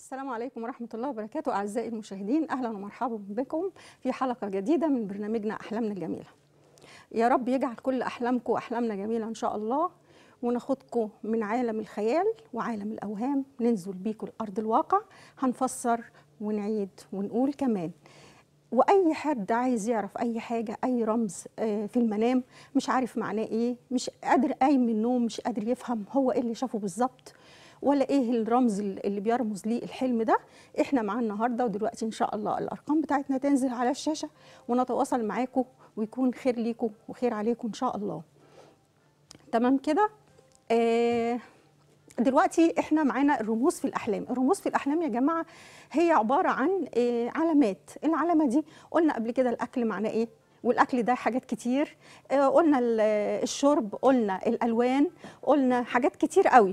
السلام عليكم ورحمة الله وبركاته أعزائي المشاهدين أهلا ومرحبا بكم في حلقة جديدة من برنامجنا أحلامنا الجميلة يا رب يجعل كل أحلامكم وأحلامنا جميلة إن شاء الله وناخدكم من عالم الخيال وعالم الأوهام ننزل بيكم الأرض الواقع هنفسر ونعيد ونقول كمان واي حد عايز يعرف اي حاجه اي رمز آه، في المنام مش عارف معناه ايه مش قادر قايم من النوم مش قادر يفهم هو ايه اللي شافه بالظبط ولا ايه الرمز اللي بيرمز ليه الحلم ده احنا معاه النهارده ودلوقتي ان شاء الله الارقام بتاعتنا تنزل على الشاشه ونتواصل معاكم ويكون خير ليكم وخير عليكم ان شاء الله تمام كده آه دلوقتي احنا معانا الرموز في الاحلام الرموز في الاحلام يا جماعه هي عباره عن آه، علامات العلامه دي قلنا قبل كده الاكل معناه ايه والاكل ده حاجات كتير آه، قلنا ال- الشرب قلنا الالوان قلنا حاجات كتير قوي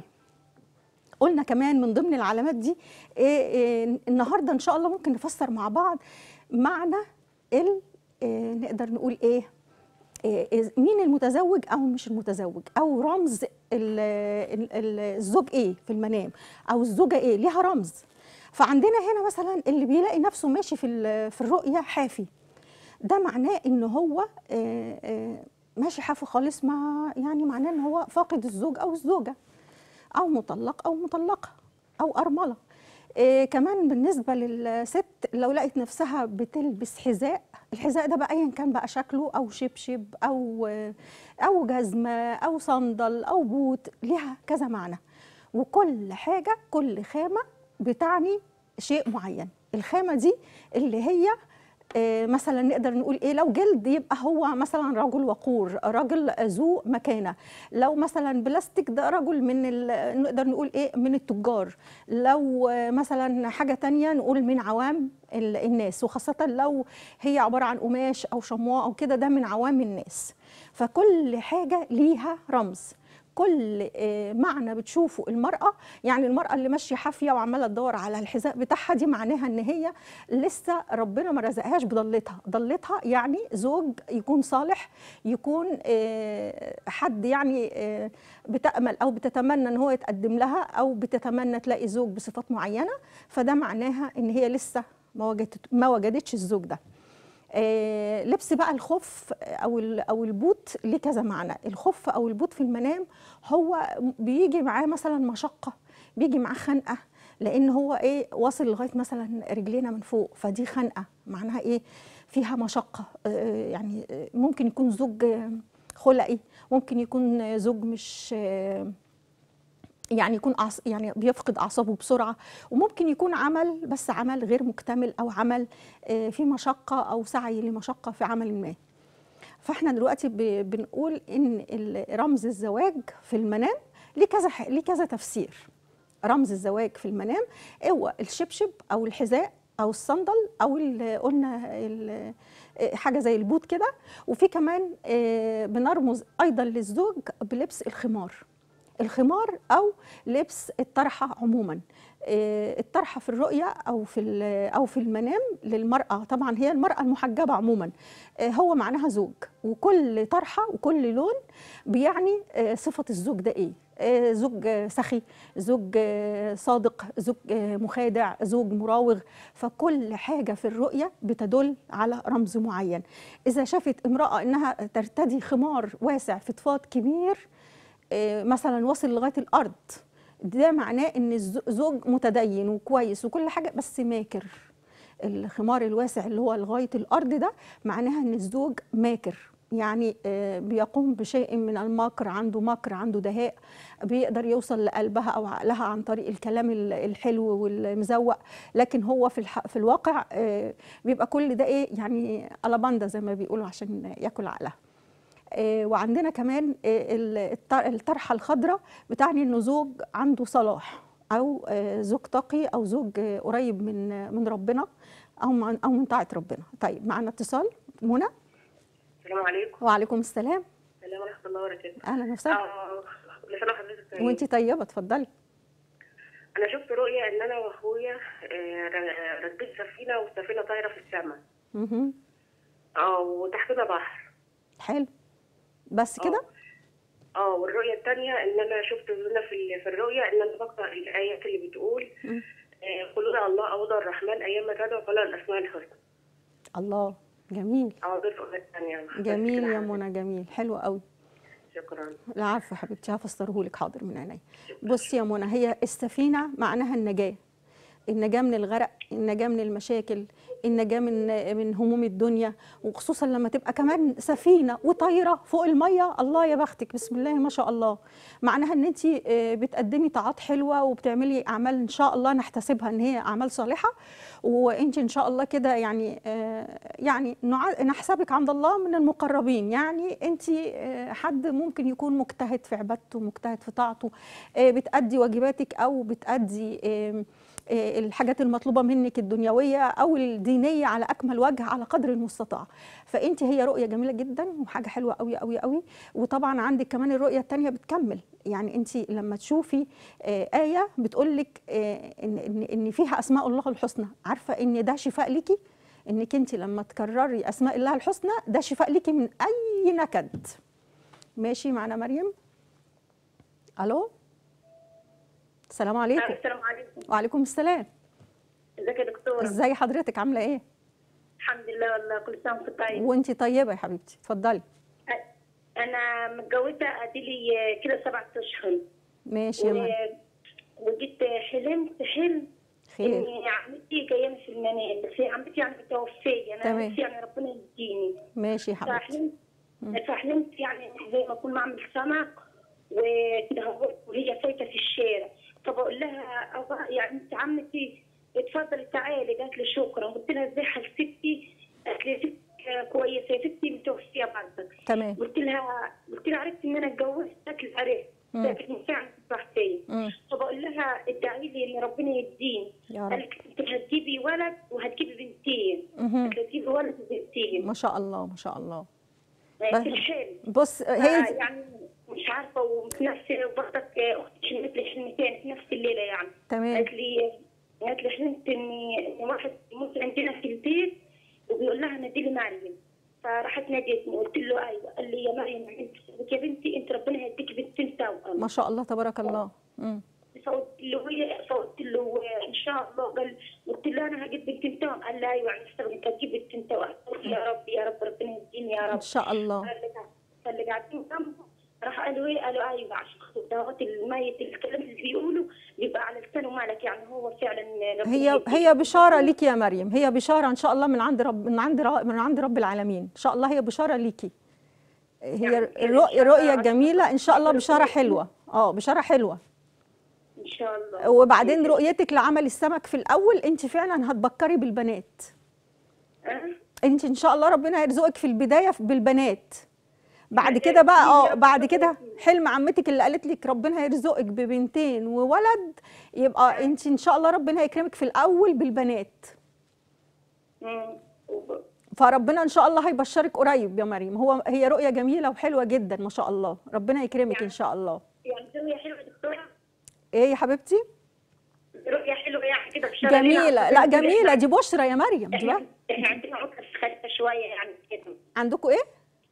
قلنا كمان من ضمن العلامات دي إيه إيه النهارده ان شاء الله ممكن نفسر مع بعض معنى ال إيه نقدر نقول ايه إيه إيه مين المتزوج او مش المتزوج او رمز ال- ال- ال- الزوج ايه في المنام او الزوجه ايه ليها رمز فعندنا هنا مثلا اللي بيلاقي نفسه ماشي في ال- في الرؤيه حافي ده معناه ان هو آه، آه، ماشي حافي خالص مع يعني معناه ان هو فاقد الزوج او الزوجه او مطلق او مطلقه او ارمله إيه كمان بالنسبه للست لو لقت نفسها بتلبس حذاء الحذاء ده بقى ايا كان بقى شكله او شبشب او او جزمه او صندل او بوت ليها كذا معنى وكل حاجه كل خامه بتعني شيء معين الخامه دي اللي هي آه، مثلا نقدر نقول ايه لو جلد يبقى هو مثلا رجل وقور رجل ذو مكانه لو مثلا بلاستيك ده رجل من ال- نقدر نقول ايه من التجار لو آه، مثلا حاجه تانية نقول من عوام ال- الناس وخاصه لو هي عباره عن قماش او شموع او كده ده من عوام الناس فكل حاجه ليها رمز كل آه، معنى بتشوفه المرأة يعني المرأة اللي ماشية حافية وعمالة تدور على الحذاء بتاعها دي معناها ان هي لسه ربنا ما رزقهاش بضلتها ضلتها يعني زوج يكون صالح يكون آه، حد يعني آه، بتأمل او بتتمنى ان هو يتقدم لها او بتتمنى تلاقي زوج بصفات معينة فده معناها ان هي لسه ما وجدت ما وجدتش الزوج ده آه، لبس بقى الخف او ال- او البوت ليه كذا معنى الخف او البوت في المنام هو بيجي معاه مثلا مشقه بيجي معاه خنقه لان هو ايه واصل لغايه مثلا رجلينا من فوق فدي خنقه معناها ايه فيها مشقه آه، يعني آه، ممكن يكون زوج آه، خلقي ممكن يكون زوج مش آه، يعني يكون أعص... يعني بيفقد اعصابه بسرعه وممكن يكون عمل بس عمل غير مكتمل او عمل آه، فيه مشقه او سعي لمشقه في عمل ما فاحنا دلوقتي ب... بنقول ان ال- رمز الزواج في المنام ليه كذا ح- ليه كذا تفسير رمز الزواج في المنام هو الشبشب او الحذاء او الصندل او ال- قلنا ال- آه، حاجه زي البوت كده وفي كمان آه، بنرمز ايضا للزوج بلبس الخمار الخمار او لبس الطرحه عموما آه، الطرحه في الرؤيه او في ال- او في المنام للمراه طبعا هي المراه المحجبه عموما آه، هو معناها زوج وكل طرحه وكل لون بيعني آه، صفه الزوج ده ايه آه، زوج آه، سخي زوج آه، صادق زوج آه، مخادع زوج مراوغ فكل حاجه في الرؤيه بتدل على رمز معين اذا شافت امراه انها ترتدي خمار واسع فضفاض كبير آه، مثلا واصل لغايه الارض ده معناه ان الزوج متدين وكويس وكل حاجه بس ماكر الخمار الواسع اللي هو لغايه الارض ده معناها ان الزوج ماكر يعني آه، بيقوم بشيء من المكر عنده مكر عنده دهاء بيقدر يوصل لقلبها او عقلها عن طريق الكلام ال- الحلو والمزوق لكن هو في الح... في الواقع آه، بيبقى كل ده ايه يعني الاباندا زي ما بيقولوا عشان ياكل عقلها آه، وعندنا كمان آه، ال- الط- الطرحه الخضراء بتعني انه زوج عنده صلاح او آه، زوج تقي او زوج آه، قريب من آه، من ربنا او من او من طاعه ربنا طيب معنا اتصال منى السلام عليكم وعليكم السلام السلام ورحمه الله وبركاته اهلا وسهلا اه كل سنه وحضرتك طيب. وانت طيبه اتفضلي انا شفت رؤيه ان انا واخويا آه، ر- راكبين سفينه والسفينه طايره في السماء مهم. اه وتحتنا بحر حلو بس كده اه والرؤيه الثانيه ان انا شفت هنا في ال- في الرؤيه ان انا بقرا الايات اللي بتقول مم. آه، قل يا الله أعوذ الرحمن أيام ما تدعو فلا الأسماء الحسنى الله جميل أعوذ بالله الثانية جميل يا منى جميل حلو قوي شكرا العفو يا حبيبتي هفسره لك حاضر من عينيا بصي يا منى هي السفينه معناها النجاه النجاه من الغرق النجاه من المشاكل النجاه من من هموم الدنيا وخصوصا لما تبقى كمان سفينه وطايره فوق الميه الله يا بختك بسم الله ما شاء الله معناها ان انت بتقدمي طاعات حلوه وبتعملي اعمال ان شاء الله نحتسبها ان هي اعمال صالحه وانت ان شاء الله كده يعني آه، يعني نع- نحسبك عند الله من المقربين يعني انت آه، حد ممكن يكون مجتهد في عبادته مجتهد في طاعته آه، بتأدي واجباتك او بتأدي آم، آه، الحاجات المطلوبه منك الدنيويه او الدينيه على اكمل وجه على قدر المستطاع فانت هي رؤيه جميله جدا وحاجه حلوه قوي قوي قوي وطبعا عندك كمان الرؤيه الثانيه بتكمل يعني انت لما تشوفي آه، ايه بتقول لك آه، ان ان ان فيها اسماء الله الحسنى عارفه ان ده شفاء ليكي انك انت لما تكرري اسماء الله الحسنى ده شفاء ليكي من اي نكد ماشي معنا مريم الو السلام عليكم السلام عليكم وعليكم السلام ازيك يا دكتورة ازاي حضرتك عامله ايه الحمد لله والله كل سنة وانت طيب وانتي طيبه يا حبيبتي اتفضلي انا متجوزة اديلي كده سبع اشهر ماشي يا مريم و... وجيت حلمت حلم خير اني عمتي جايه في المنام بس هي عمتي يعني متوفيه انا تمام. نفسي يعني ربنا يهديني ماشي يا حبيبتي فحلمت فحلمت يعني زي ما اكون بعمل سمك وكده هو- وهي فايته في الشارع فبقول لها أبا- يعني انت عمتي اتفضلي تعالي قالت لي شكرا قلت لها ازاي حسيتي قالت لي ستك كويسه يا ستي متوفيه برضك تمام قلت لها قلت لها عرفت ان انا اتجوزت قالت لي عرفت مم. لكن فعلا فرحتين مم. فبقول لها ادعي لي ان ربنا يديني يا رب قالت لي انت هتجيبي ولد وهتجيبي بنتين مهم. قالت لي هتجيبي ولد وبنتين ما شاء الله ما شاء الله في بس- الحلم بص هي هي دي- يعني مش عارفه وفي نفس برضك اختي حلمت لي حلم تاني في نفس الليله يعني تمام قالت لي قالت لي حلمت ان ان واحد يموت عندنا في البيت وبيقول لها نادي لي مريم فراحت ناديتني قلت له ايوه قال لي يا مريم انت يا بنتي انت ربنا هيديكي بنتين توأم ما شاء الله تبارك الله مم. فقلت له هي فقلت له ان شاء الله قال قلت له انا هجيب بنتين توأم قال لي ايوه يعني انت هتجيب بنتين توأم قلت له يا رب يا رب ربنا يديني يا ان رب شاء الله فاللي قاعد- فاللي قاعدين جنبه راح قالوا ايه قالوا ايوه عشان خاطر دوت الميت الكلام اللي بيقوله بيبقى على لسانه مالك يعني هو فعلا ربنا هي يديه. هي بشاره ليكي يا مريم هي بشاره ان شاء الله من عند رب من عند رب من عند رب العالمين ان شاء الله هي بشاره ليكي هي يعني الرؤيه إن شاء الله الرؤيه الجميله ان شاء الله ربنا بشاره يديك. حلوه اه بشاره حلوه ان شاء الله وبعدين رؤيتك لعمل السمك في الاول انت فعلا هتبكري بالبنات أه؟ انت ان شاء الله ربنا هيرزقك في البدايه بالبنات بعد يعني كده بقى يا اه رب بعد ربنا كده يديك. حلم عمتك اللي قالت لك ربنا هيرزقك ببنتين وولد يبقى انت ان شاء الله ربنا هيكرمك في الاول بالبنات مم. وب- فربنا ان شاء الله هيبشرك قريب يا مريم هو هي رؤيه جميله وحلوه جدا ما شاء الله ربنا يكرمك ان شاء الله يعني رؤيه حلوه يا دكتوره ايه يا حبيبتي رؤيه حلوه يعني كده بشرى لنا. جميله لا جميله دي بشرى يا مريم دي احنا بقى. احنا عندنا عطله خفيفه شويه يعني كده عندكم ايه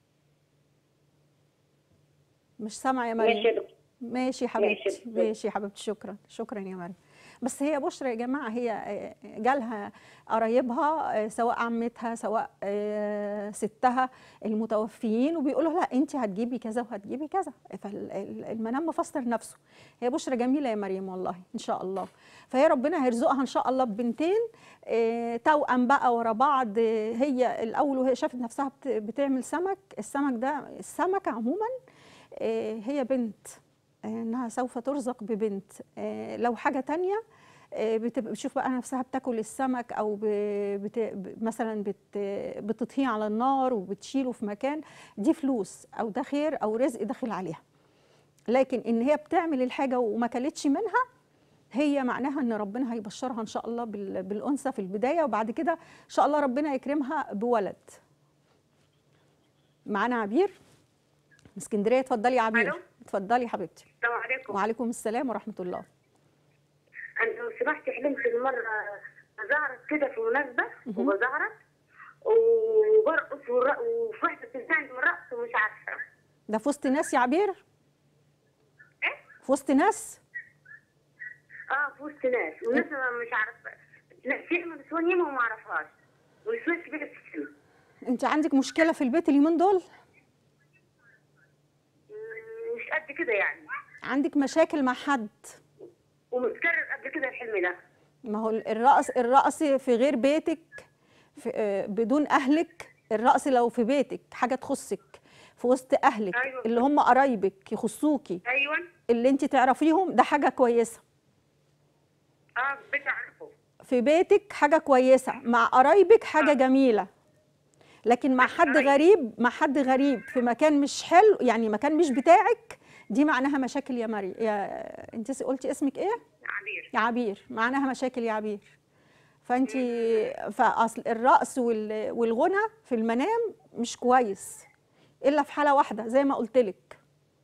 مش سامعه يا مريم ماشي يا دكتور ماشي يا ماشي حبيبتي يا دكتور. ماشي يا حبيبتي شكرا شكرا يا مريم بس هي بشرى يا جماعه هي آه، جالها قرايبها آه، سواء عمتها سواء آه، ستها المتوفيين وبيقولوا لها انت هتجيبي كذا وهتجيبي كذا فالمنام مفسر نفسه هي بشرى جميله يا مريم والله ان شاء الله فهي ربنا هيرزقها ان شاء الله ببنتين آه، توأم بقى ورا بعض آه، هي الاول وهي شافت نفسها بت- بتعمل سمك السمك ده السمكه عموما آه، هي بنت آه، انها سوف ترزق ببنت آه، لو حاجه تانية آه، بتبقى بتشوف بقى نفسها بتاكل السمك او ب- بت... ب- مثلا بت... بتطهيه على النار وبتشيله في مكان دي فلوس او ده خير او رزق داخل عليها لكن ان هي بتعمل الحاجه وما كلتش منها هي معناها ان ربنا هيبشرها ان شاء الله بال... بالانثى في البدايه وبعد كده ان شاء الله ربنا يكرمها بولد معانا عبير من اسكندريه اتفضلي يا عبير ألو. اتفضلي يا حبيبتي السلام عليكم وعليكم السلام ورحمه الله انا لو سمحت حلمت المره بزعرت كده في مناسبه وبزعرت وبرقص والر- وفي واحده بتنزعني من الرقص ومش عارفه ده في وسط ناس يا عبير ايه في وسط ناس اه في وسط وسط ناس والناس مش عارفه ناس ياما نسوان ياما وما اعرفهاش ونسوان كبيره في السن انت عندك مشكله في البيت اليومين دول مم، مش قد كده يعني عندك مشاكل مع حد ومتكرر قبل كده الحلم ده ما هو الرقص الرقص في غير بيتك في آه، بدون اهلك الرقص لو في بيتك حاجه تخصك في وسط اهلك أيوة. اللي هم قرايبك يخصوكي ايوه اللي انت تعرفيهم ده حاجه كويسه اه بتعرفه في بيتك حاجه كويسه مع قرايبك حاجه جميله لكن مع حد قرايب. غريب مع حد غريب في مكان مش حلو يعني مكان مش بتاعك دي معناها مشاكل يا مريم يا انت قلتي اسمك ايه عبير يا عبير معناها مشاكل يا عبير فانت فاصل الرقص وال- والغنى في المنام مش كويس الا في حاله واحده زي ما قلت لك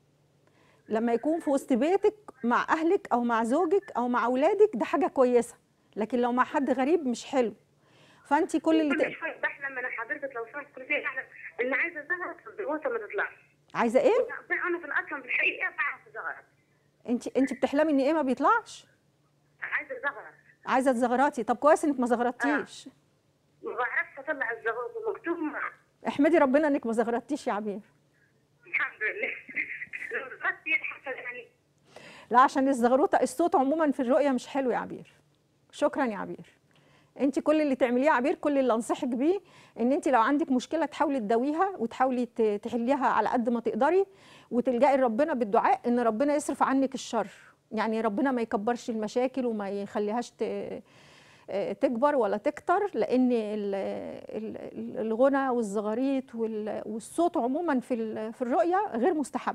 لما يكون في وسط بيتك مع اهلك او مع زوجك او مع اولادك ده حاجه كويسه لكن لو مع حد غريب مش حلو فانت كل اللي كل ت... شويه بحلم انا حضرتك لو سمحت كل شويه احلم ان عايزه زغرت في الدراسه ما تطلعش عايزه ايه انا في الاصلا في الحقيقه بعرف زغرت انت انت بتحلمي ان ايه ما بيطلعش عايزه زغرت عايزه تزغرطي طب كويس انك ما زغرطتيش ما بعرفش اطلع الزغرت مكتوب مع احمدي ربنا انك ما زغرطتيش يا عبير الحمد لله لو زغرت يتحصل يعني لا عشان الزغروطه الصوت عموما في الرؤيه مش حلو يا عبير شكرا يا عبير انت كل اللي تعمليه يا عبير كل اللي انصحك بيه ان انت لو عندك مشكله تحاولي تداويها وتحاولي ت- تحليها على قد ما تقدري وتلجئي لربنا بالدعاء ان ربنا يصرف عنك الشر يعني ربنا ما يكبرش المشاكل وما يخليهاش ت- آه، تكبر ولا تكتر لان ال- ال- الغنى والزغاريت وال- والصوت عموما في ال- في الرؤيه غير مستحب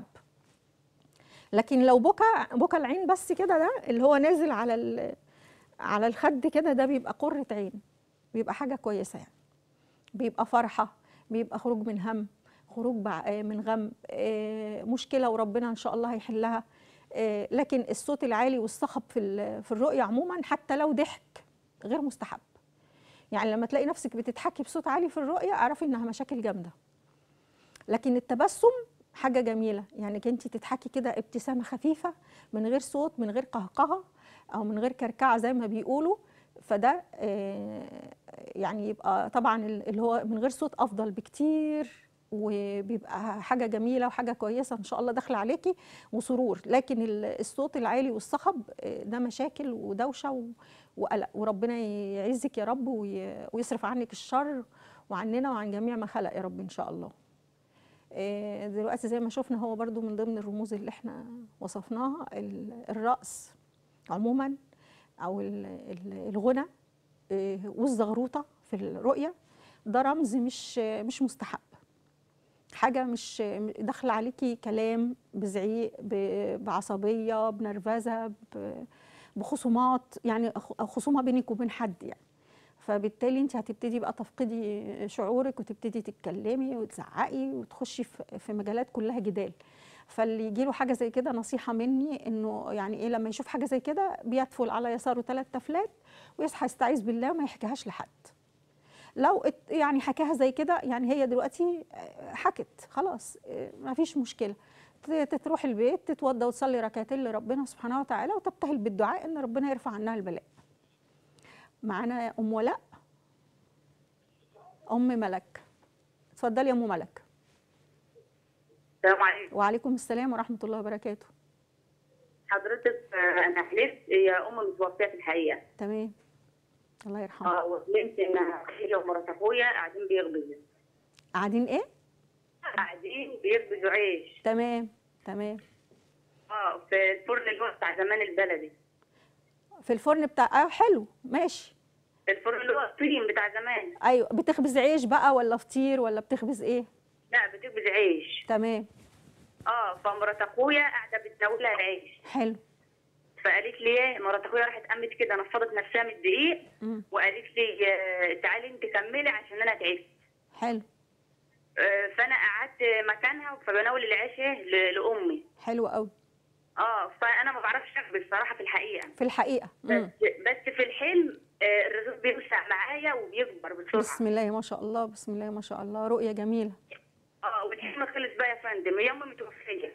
لكن لو بكى بكى العين بس كده ده اللي هو نازل على ال- على الخد كده ده بيبقى قرة عين بيبقى حاجة كويسة يعني بيبقى فرحة بيبقى خروج من هم خروج بع- آه، من غم آه، مشكلة وربنا إن شاء الله هيحلها آه، لكن الصوت العالي والصخب في ال- في الرؤية عموما حتى لو ضحك غير مستحب يعني لما تلاقي نفسك بتضحكي بصوت عالي في الرؤية اعرفي إنها مشاكل جامدة لكن التبسم حاجة جميلة يعني انت تضحكي كده ابتسامة خفيفة من غير صوت من غير قهقهة أو من غير كركعة زي ما بيقولوا فده آه، يعني يبقى طبعا ال- اللي هو من غير صوت أفضل بكتير وبيبقى حاجة جميلة وحاجة كويسة إن شاء الله داخلة عليكي وسرور لكن ال- الصوت العالي والصخب آه، ده مشاكل ودوشة و- وقلق وربنا يعزك يا رب وي- ويصرف عنك الشر وعننا وعن جميع ما خلق يا رب إن شاء الله آه، دلوقتي زي ما شفنا هو برضو من ضمن الرموز اللي احنا وصفناها ال- الرقص عموما او ال- ال- الغنى آه، والزغروطه في الرؤيه ده رمز مش مش مستحب حاجه مش داخله عليكي كلام بزعيق ب- بعصبيه بنرفزه ب- بخصومات يعني خ- خصومه بينك وبين حد يعني فبالتالي انت هتبتدي بقى تفقدي شعورك وتبتدي تتكلمي وتزعقي وتخشي في في مجالات كلها جدال فاللي يجيله حاجه زي كده نصيحه مني انه يعني ايه لما يشوف حاجه زي كده بيدفل على يساره ثلاث تفلات ويصحى يستعيذ بالله وما يحكيهاش لحد لو ات- يعني حكاها زي كده يعني هي دلوقتي آه، حكت خلاص آه، ما فيش مشكله ت- تروح البيت تتوضى وتصلي ركعتين لربنا سبحانه وتعالى وتبتهل بالدعاء ان ربنا يرفع عنها البلاء معانا ام ولاء ام ملك اتفضلي يا ام ملك السلام عليكم وعليكم السلام ورحمه الله وبركاته حضرتك آه، انا حلفت هي ام متوفيه في الحقيقه تمام الله يرحمه اه وحلمت ان هي ومرات اخويا قاعدين بيخبزوا قاعدين ايه قاعدين بيخبزوا عيش تمام تمام اه في الفرن اللي هو بتاع زمان البلدي في الفرن بتاع اه حلو ماشي الفرن اللي هو الطين بتاع زمان ايوه بتخبز عيش بقى ولا فطير ولا بتخبز ايه لا بتخبز عيش تمام اه فمرات اخويا قاعده بتناولها العيش حلو فقالت لي ايه مرات اخويا راحت قامت كده نفضت نفسها من الدقيق مم. وقالت لي آه، تعالي انت كملي عشان انا تعبت حلو آه، فانا قعدت مكانها فبناول العيش إيه ل- لامي حلو قوي اه فانا ما بعرفش اخبز صراحه في الحقيقه في الحقيقه بس مم. بس في الحلم آه، الرغيف بيوسع معايا وبيكبر بسرعه بسم الله ما شاء الله بسم الله ما شاء الله رؤيه جميله اه والحلم خلص بقى يا فندم هي امي متوفيه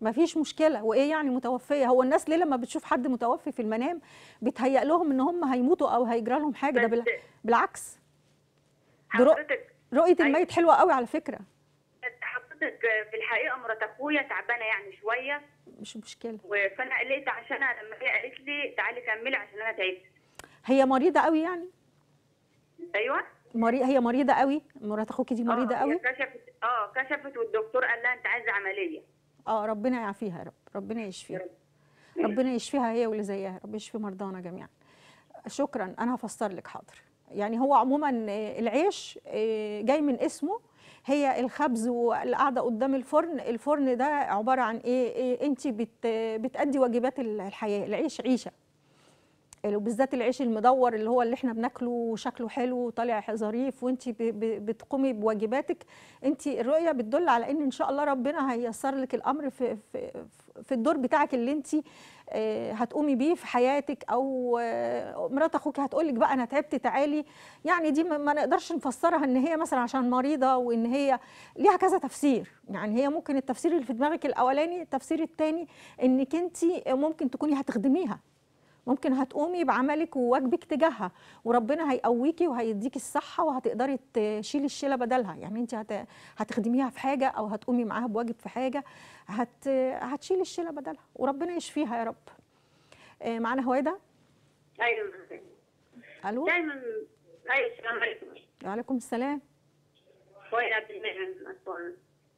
ما فيش مشكله وايه يعني متوفيه هو الناس ليه لما بتشوف حد متوفي في المنام بيتهيأ لهم ان هم هيموتوا او هيجرى لهم حاجه ده بس بال- بالعكس ده رؤ- حضرتك رؤيه أيوة. الميت حلوه قوي على فكره حضرتك في الحقيقه مرات اخويا تعبانه يعني شويه مش مشكله فانا قلقت عشانها لما هي قالت لي تعالي كملي عشان انا تعبت هي مريضه قوي يعني ايوه مري... هي مريضه قوي مرات اخوكي دي مريضه آه، هي قوي كشفت اه كشفت والدكتور قال لها انت عايزه عمليه اه ربنا يعافيها يا رب ربنا يشفيها ربنا يشفيها هي واللي زيها ربنا يشفي مرضانا جميعا شكرا انا هفسر لك حاضر يعني هو عموما آه، العيش آه، جاي من اسمه هي الخبز واللي قاعده قدام الفرن الفرن ده عباره عن ايه, إيه انت بت بتأدي واجبات الحياه العيش عيشه وبالذات العيش المدور اللي هو اللي احنا بناكله وشكله حلو وطالع ظريف وانت ب- ب- بتقومي بواجباتك انت الرؤيه بتدل على ان ان شاء الله ربنا هيسر لك الامر في في في الدور بتاعك اللي انت آه، هتقومي بيه في حياتك او آه، مرات اخوك هتقول لك بقى انا تعبت تعالي يعني دي ما ما نقدرش نفسرها ان هي مثلا عشان مريضه وان هي ليها كذا تفسير يعني هي ممكن التفسير اللي في دماغك الاولاني التفسير الثاني انك انت ممكن تكوني هتخدميها ممكن هتقومي بعملك وواجبك تجاهها وربنا هيقويكي وهيديكي الصحه وهتقدري تشيلي الشيله بدلها يعني انت هت... هتخدميها في حاجه او هتقومي معاها بواجب في حاجه هت... هتشيلي الشيله بدلها وربنا يشفيها يا رب آه، معانا هويده ايوه الو دايما ايوه السلام عليكم وعليكم السلام وائل عبد المنعم من اسوان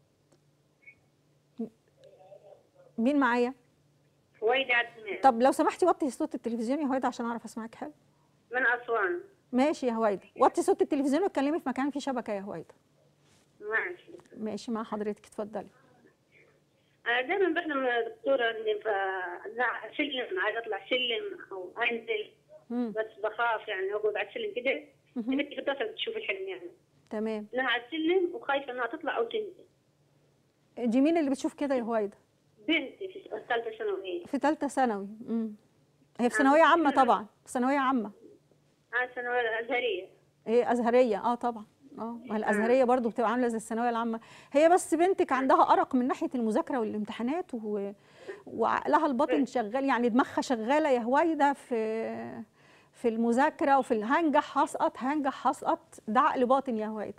مين معايا وائل عبد المنعم طب لو سمحتي وطي صوت التلفزيون يا هويده عشان اعرف اسمعك حلو من اسوان ماشي يا هويده وطي صوت التلفزيون واتكلمي في مكان فيه شبكه يا هويده ماشي ماشي مع حضرتك اتفضلي انا دايما بحلم يا دكتوره اني ف- لا سلم عايزه اطلع سلم او انزل مم. بس بخاف يعني اقعد على السلم كده مهم. بنتي في الدراسه بتشوف الحلم يعني تمام انها على السلم وخايفه انها تطلع او تنزل دي مين اللي بتشوف كده يا هويده بنتي في ثالثه ثانوي في ثالثه ثانوي امم هي في ثانويه عامه طبعا في ثانويه عامه انا ثانويه الازهريه هي ازهريه اه طبعا اه ما الازهريه برضو بتبقى عامله زي الثانويه العامه هي بس بنتك عندها ارق من ناحيه المذاكره والامتحانات و... وعقلها الباطن شغال يعني دماغها شغاله يا هويده في في المذاكره وفي ال- هنجح هسقط هنجح هسقط ده عقل باطن يا هويده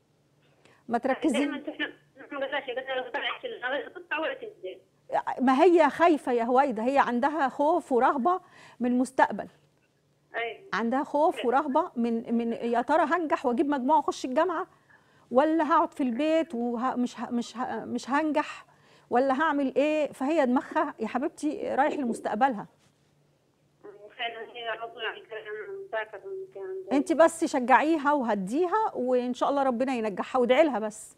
ما تركزي دائما تحلم ما قالهاش قالت تطلع السلم تطلع ولا تنزل ما هي خايفه يا هويده هي عندها خوف ورهبه من المستقبل ايوه عندها خوف ورهبه من من يا ترى هنجح واجيب مجموعه واخش الجامعه ولا هقعد في البيت ومش مش ه- مش هنجح ولا هعمل ايه فهي دماغها يا حبيبتي رايح لمستقبلها فعلا هي على طول على الكلام مذاكره والكلام ده. انت بس شجعيها وهديها وان شاء الله ربنا ينجحها وادعي لها بس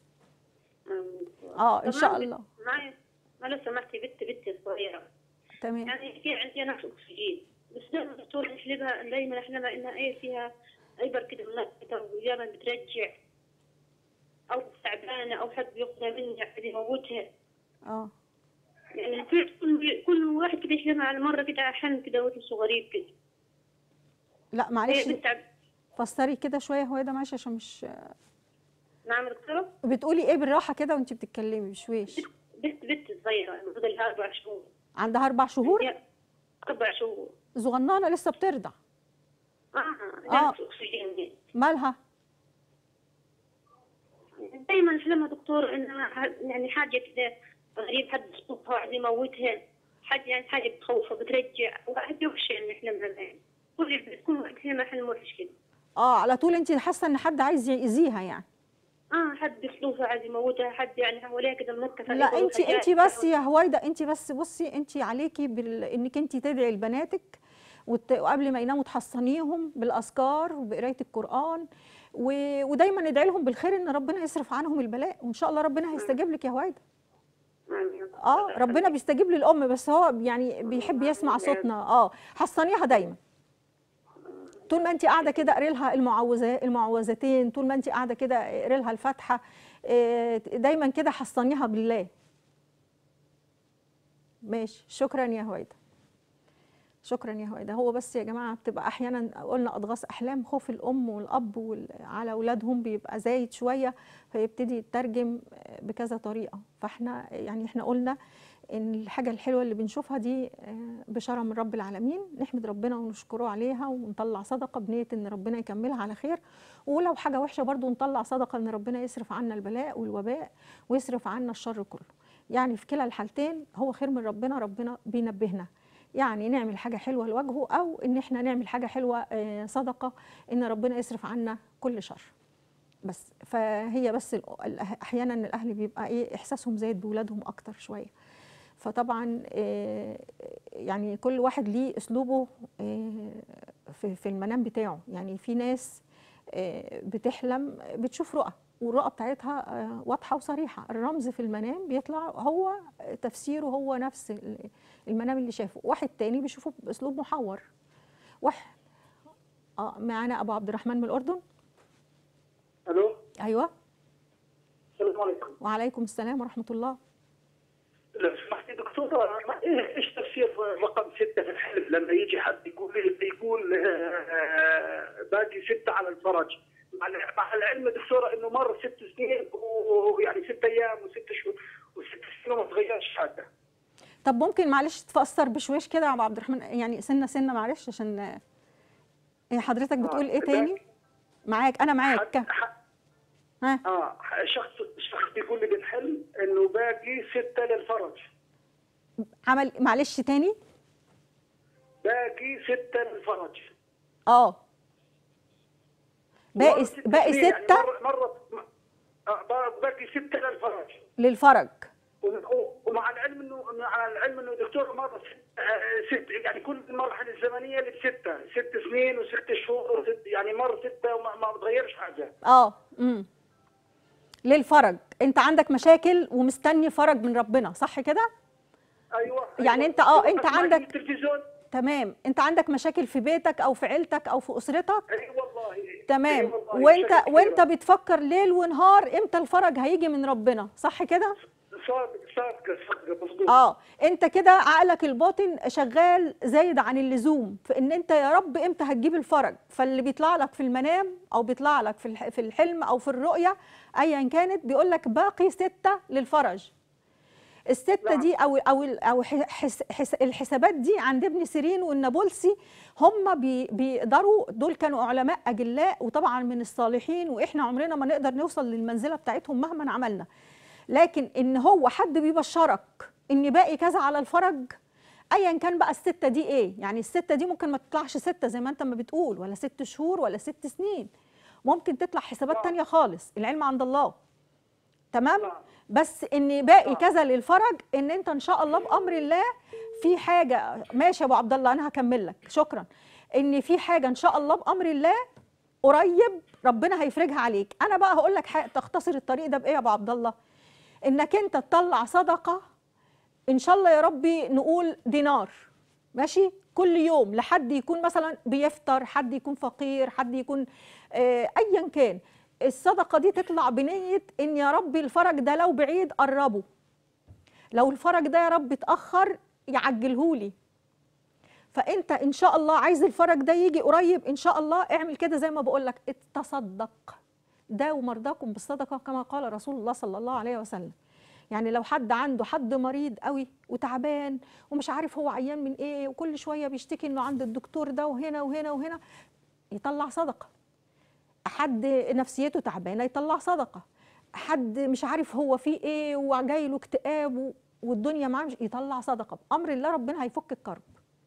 اه ان شاء الله معي ما لو سمحتي بنت بنتي صغيره تمام يعني في عندي نقص اكسجين بس دائما الدكتور يحلبها دائما احلمها انها ايه فيها ابر كده منكته ودائما بترجع او تعبانه او حد بياخذها مني حد يموتها اه يعني في كل كل واحد كده يحلمها على مره كده حلم كده وتحسه غريب كده لا معلش هي بتتعب فسري كده شويه هويده معلش عشان مش نعم يا دكتوره بتقولي ايه بالراحه كده وانت بتتكلمي بشويش بنت بنت صغيره المفروض لها اربع شهور عندها اربع شهور هي اربع شهور صغننه لسه بترضع اه آه. نقص اكسجين دي مالها دائما احلمها دكتور انها ح- يعني حاجه كده غريب حد يصطفها عايز يموتها حاجه يعني حاجه بتخوفها بترجع واحد يوحش يعني يحلمها يعني كل بتكون واحد يحلمها حلم وحش كده اه على طول انت حاسه ان حد عايز يأذيها يعني اه حد يصطفها عايز يموتها حد يعني حواليها كده منكفه لا يقولوا انت حاجات انت بس يا هويده انت بس بصي انت عليكي بال... انك انت تدعي لبناتك وت... وقبل ما يناموا تحصنيهم بالاذكار وبقرايه القران و... ودايما ادعي لهم بالخير ان ربنا يصرف عنهم البلاء وان شاء الله ربنا هيستجيب لك يا هويده آمين. اه ربنا بيستجيب للام بس هو يعني بيحب يسمع صوتنا اه حصنيها دايما طول ما انت قاعده كده قري لها المعوذات المعوذتين طول ما انت قاعده كده قري لها الفاتحه آه، دايما كده حصنيها بالله ماشي شكرا يا هويدا شكرا يا هويدا هو بس يا جماعه بتبقى احيانا قلنا اضغاث احلام خوف الام والاب وال- على اولادهم بيبقى زايد شويه فيبتدي يترجم بكذا طريقه فاحنا يعني احنا قلنا ان الحاجه الحلوه اللي بنشوفها دي آه، بشاره من رب العالمين نحمد ربنا ونشكره عليها ونطلع صدقه بنيه ان ربنا يكملها على خير ولو حاجه وحشه برضو نطلع صدقه ان ربنا يصرف عنا البلاء والوباء ويصرف عنا الشر كله يعني في كلا الحالتين هو خير من ربنا ربنا بينبهنا يعني نعمل حاجه حلوه لوجهه او ان احنا نعمل حاجه حلوه آه، صدقه ان ربنا يصرف عنا كل شر بس فهي بس ال- الأه- احيانا الاهل بيبقى ايه احساسهم زايد بولادهم اكتر شويه فطبعا آه، يعني كل واحد ليه اسلوبه آه، في في المنام بتاعه يعني في ناس آه، بتحلم بتشوف رؤى والرؤى بتاعتها آه، واضحه وصريحه الرمز في المنام بيطلع هو تفسيره هو نفس ال- المنام اللي شافه واحد تاني بيشوفه باسلوب محور واحد اه معانا ابو عبد الرحمن من الاردن الو ايوه السلام عليكم وعليكم السلام ورحمه الله لو سمحتي دكتورة ما- إيه- ايش تفسير رقم ستة في الحلم لما يجي حد يقول لي يقول آه، باقي ستة على الفرج مع الع- مع العلم دكتورة انه مر ست سنين ويعني ست ايام وست شهور وست سنين وما تغيرش حاجة طب ممكن معلش تفسر بشويش كده يا ابو عبد الرحمن يعني سنه سنه معلش عشان آه، إيه حضرتك بتقول ايه ده- تاني معاك انا معاك حد- ح- ها اه شخص شخص بيقول لي بالحلم انه باقي ستة للفرج عمل معلش تاني باقي ستة للفرج اه باقي مرة ست باقي سنين، يعني ستة مرة مرة آه، باقي ستة للفرج للفرج ومع العلم انه مع العلم انه دكتور مره ست, آه، ست يعني كل المراحل الزمنيه اللي بسته ست سنين وست شهور وست يعني مر سته وما ما بتغيرش حاجه اه امم للفرج انت عندك مشاكل ومستني فرج من ربنا صح كده ايوه يعني أيوة. أنت- آه، أيوة، أنت أسمع عندك- التلفزيون تمام انت عندك مشاكل في بيتك او في عيلتك او في اسرتك اي والله أي تمام والله، وانت مشاكل وانت كثيرة. بتفكر ليل ونهار امتى الفرج هيجي من ربنا صح كده صادق صادق صادق مظبوط اه انت كده عقلك الباطن شغال زايد عن اللزوم في ان انت يا رب امتى هتجيب الفرج فاللي بيطلع لك في المنام او بيطلع لك في الح- في الحلم او في الرؤيه ايا كانت بيقول لك باقي ستة للفرج الستة نعم. دي او او او حس حس الحسابات دي عند ابن سيرين والنابلسي هم بي بيقدروا دول كانوا علماء اجلاء وطبعا من الصالحين واحنا عمرنا ما نقدر نوصل للمنزله بتاعتهم مهما عملنا لكن ان هو حد بيبشرك ان باقي كذا على الفرج ايا كان بقى السته دي ايه يعني السته دي ممكن ما تطلعش سته زي ما انت ما بتقول ولا ست شهور ولا ست سنين ممكن تطلع حسابات نعم. تانية خالص العلم عند الله تمام نعم. بس ان باقي نعم. كذا للفرج ان انت ان شاء الله بامر الله في حاجه ماشي يا ابو عبد الله انا هكمل لك شكرا ان في حاجه ان شاء الله بامر الله قريب ربنا هيفرجها عليك انا بقى هقول لك حاجة تختصر الطريق ده بايه يا ابو عبد الله انك انت تطلع صدقه ان شاء الله يا ربي نقول دينار ماشي كل يوم لحد يكون مثلا بيفطر حد يكون فقير حد يكون آه ايا كان الصدقه دي تطلع بنيه ان يا ربي الفرج ده لو بعيد قربه لو الفرج ده يا رب اتاخر يعجلهولي فانت ان شاء الله عايز الفرج ده يجي قريب ان شاء الله اعمل كده زي ما بقول لك اتصدق داووا مرضاكم بالصدقه كما قال رسول الله صلى الله عليه وسلم يعني لو حد عنده حد مريض قوي وتعبان ومش عارف هو عيان من ايه وكل شويه بيشتكي انه عند الدكتور ده وهنا وهنا وهنا يطلع صدقه حد نفسيته تعبانه يطلع صدقه حد مش عارف هو فيه ايه وجاي له اكتئاب و- والدنيا معاه مش يطلع صدقه بامر الله ربنا هيفك الكرب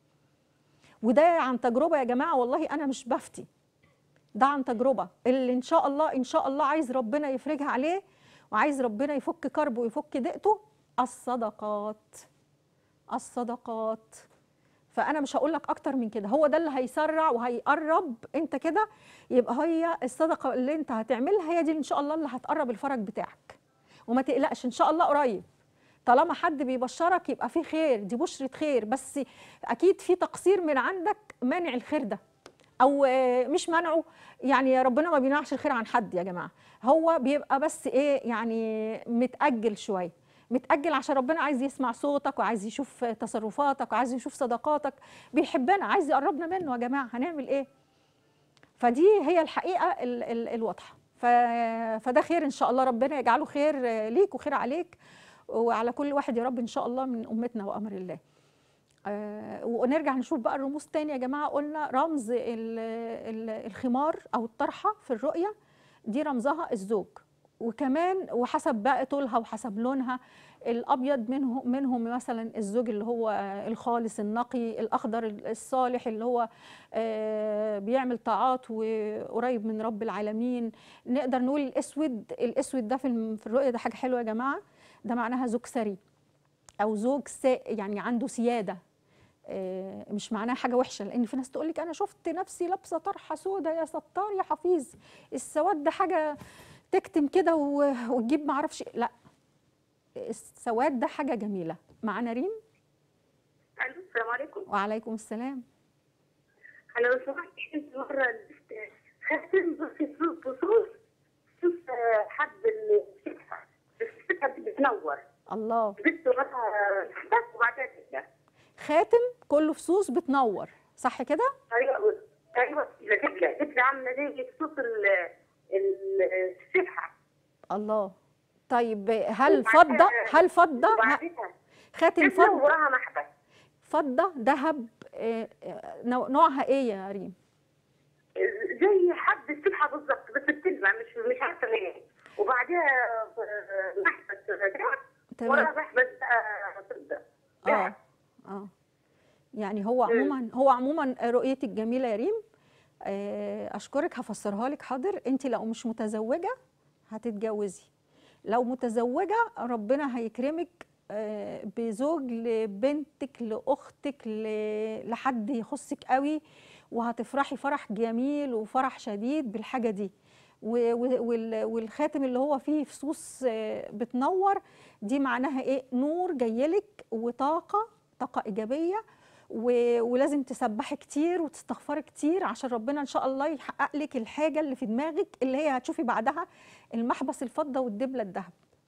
وده عن تجربه يا جماعه والله انا مش بفتي ده عن تجربه اللي ان شاء الله ان شاء الله عايز ربنا يفرجها عليه وعايز ربنا يفك كربه ويفك ضيقته الصدقات الصدقات فانا مش هقول لك اكتر من كده هو ده اللي هيسرع وهيقرب انت كده يبقى هي الصدقه اللي انت هتعملها هي دي ان شاء الله اللي هتقرب الفرج بتاعك وما تقلقش ان شاء الله قريب طالما حد بيبشرك يبقى في خير دي بشرة خير بس اكيد في تقصير من عندك مانع الخير ده او آه، مش منعه يعني ربنا ما بيمنعش الخير عن حد يا جماعه هو بيبقى بس ايه يعني متاجل شويه متاجل عشان ربنا عايز يسمع صوتك وعايز يشوف تصرفاتك وعايز يشوف صداقاتك بيحبنا عايز يقربنا منه يا جماعه هنعمل ايه فدي هي الحقيقه ال ال الواضحه ف فده خير ان شاء الله ربنا يجعله خير آه، ليك وخير عليك وعلى كل واحد يا رب ان شاء الله من امتنا وامر الله آه، ونرجع نشوف بقى الرموز تاني يا جماعه قلنا رمز ال ال الخمار او الطرحه في الرؤيه دي رمزها الزوج وكمان وحسب بقى طولها وحسب لونها الابيض منهم منهم مثلا الزوج اللي هو الخالص النقي الاخضر الصالح اللي هو آه، بيعمل طاعات وقريب من رب العالمين نقدر نقول الاسود الاسود ده في الم- في الرؤيه ده حاجه حلوه يا جماعه ده معناها زوج ثري او زوج سا يعني عنده سياده آه، مش معناها حاجه وحشه لان في ناس تقول لك انا شفت نفسي لابسه طرحه سودا يا ستار يا حفيظ السواد ده حاجه تكتم كده و- وتجيب معرفش لا السواد ده حاجه جميله معانا ريم الو السلام عليكم وعليكم السلام انا لو سمحت كنت مره لبست خاتم بصي فلوس بصوص فلوس حد الفتحه الفتحه بتنور الله لبسته مرة بس وبعدين كده خاتم كله فصوص بتنور صح كده ايوه ايوه دبله دبله عامله زي فلوس ال- ال- الفتحه الله طيب هل وبعدها- فضه هل فضه ه- وبعدها خاتم دبله فضه وراها محبس فضه ذهب آه، آه، نوع- نوعها ايه يا ريم زي حد السبحه بالظبط بس بتلمع مش مش عارفه ليه وبعدها آه، محبس رجعت تمام وراها محبس بقى فضه اه اه يعني هو عموما هو عموما رؤيتك جميله يا ريم آه، اشكرك هفسرها لك حاضر انت لو مش متزوجه هتتجوزي لو متزوجه ربنا هيكرمك آه، بزوج لبنتك لاختك ل- لحد يخصك قوي وهتفرحي فرح جميل وفرح شديد بالحاجه دي و- و- وال- والخاتم اللي هو فيه فصوص آه، بتنور دي معناها ايه نور جايلك وطاقه طاقه ايجابيه و- ولازم تسبحي كتير وتستغفري كتير عشان ربنا ان شاء الله يحقق لك الحاجه اللي في دماغك اللي هي هتشوفي بعدها المحبس الفضه والدبله الذهب